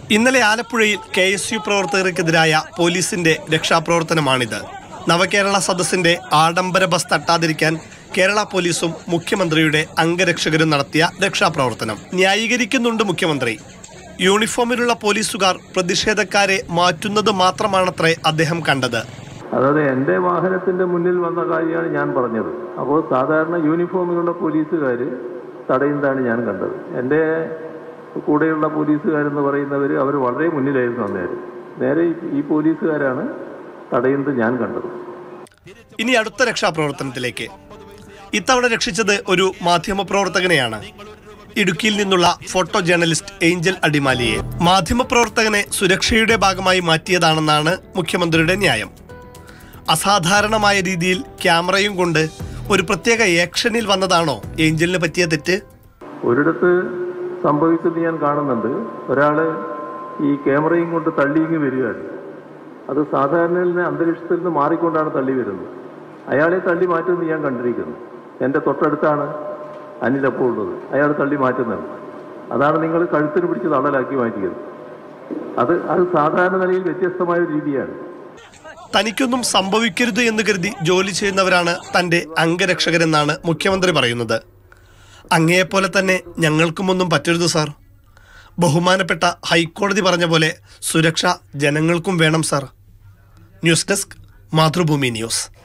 ഇന്നലെ ആലപ്പുഴയിൽ K S U പ്രവർത്തകർക്കെതിരായ പോലീസിന്റെ രക്ഷാപ്രവർത്തനമാണിത് നവകേരള സദസ്സിന്റെ ആഡംബര ബസ് തട്ടാതിരിക്കാൻ കേരള പോലീസും മുഖ്യമന്ത്രിയുടെ അംഗരക്ഷകരും നടത്തിയ രക്ഷാപ്രവർത്തനം ന്യായീകരിക്കുന്നുണ്ട് മുഖ്യമന്ത്രി യൂണിഫോമിലുള്ള പോലീസുകാർ പ്രതിഷേധക്കാരെ മാറ്റുന്നത് മാത്രമാണത്രേ അദ്ദേഹം കണ്ടത് അതായത് എൻ്റെ വാഹനത്തിന്റെ മുന്നിൽ വന്ന കാര്യമാണ് ഞാൻ പറഞ്ഞത് അപ്പോൾ സാധാരണ യൂണിഫോമിലുള്ള പോലീസുകാർ തടയുന്നതാണ് ഞാൻ കണ്ടത് എൻ്റെ കൂടെയുള്ള പോലീസുകാരെന്ന് പറയുന്നവർ അവർ വളരെ മുന്നിലായിരുന്നു അന്നേരം നേരെ ഈ- ഈ പോലീസുകാരാണ് തടയുന്നത് ഞാൻ കണ്ടത് ഇനി അടുത്ത രക്ഷാപ്രവർത്തനത്തിലേക്ക് ഇത്തവണ രക്ഷിച്ചത് ഒരു മാധ്യമപ്രവർത്തകനെയാണ് ഇടുക്കിയിൽ നിന്നുള്ള ഫോട്ടോ ജേർണലിസ്റ്റ് ഏഞ്ചൽ അടിമാലിയെ മാധ്യമപ്രവർത്തകനെ സുരക്ഷയുടെ ഭാഗമായി മാറ്റിയതാണെന്നാണ് മുഖ്യമന്ത്രിയുടെ ന്യായം അസാധാരണമായ രീതിയിൽ ക്യാമറയും കൊണ്ട് ഒരു പ്രത്യേക ആക്ഷനിൽ വന്നതാണോ ഏഞ്ചലിന് പറ്റിയ തെറ്റ് ഒരിടത്ത് സംഭവിക്കുന്നത് ഞാൻ കാണുന്നുണ്ട് ഒരാള് ഈ ക്യാമറയും കൊണ്ട് തള്ളിയിങ്ങ് വരികയാണ് അത് സാധാരണയിൽ നിന്ന് അന്തരീക്ഷത്തിൽ നിന്ന് മാറിക്കൊണ്ടാണ് തള്ളി വരുന്നത് അയാളെ തള്ളി മാറ്റുന്നത് ഞാൻ കണ്ടിരിക്കുന്നു എൻ്റെ തൊട്ടടുത്താണ് അനിലപ്പോൾ ഉള്ളത് അയാൾ തള്ളി മാറ്റുന്നുണ്ട് അതാണ് നിങ്ങൾ കഴുത്തിന് പിടിച്ച് തള്ളലാക്കി മാറ്റിയത് അത് അത് സാധാരണ നിലയിൽ വ്യത്യസ്തമായ ഒരു രീതിയാണ് തനിക്കൊന്നും സംഭവിക്കരുത് എന്ന് കരുതി ജോലി ചെയ്യുന്നവരാണ് തന്റെ അംഗരക്ഷകരെന്നാണ് മുഖ്യമന്ത്രി പറയുന്നത് അങ്ങയെപ്പോലെ തന്നെ ഞങ്ങൾക്കുമൊന്നും പറ്റരുത് സാർ ബഹുമാനപ്പെട്ട ഹൈക്കോടതി പറഞ്ഞ പോലെ സുരക്ഷ ജനങ്ങൾക്കും വേണം sir news desk Mathrubhumi news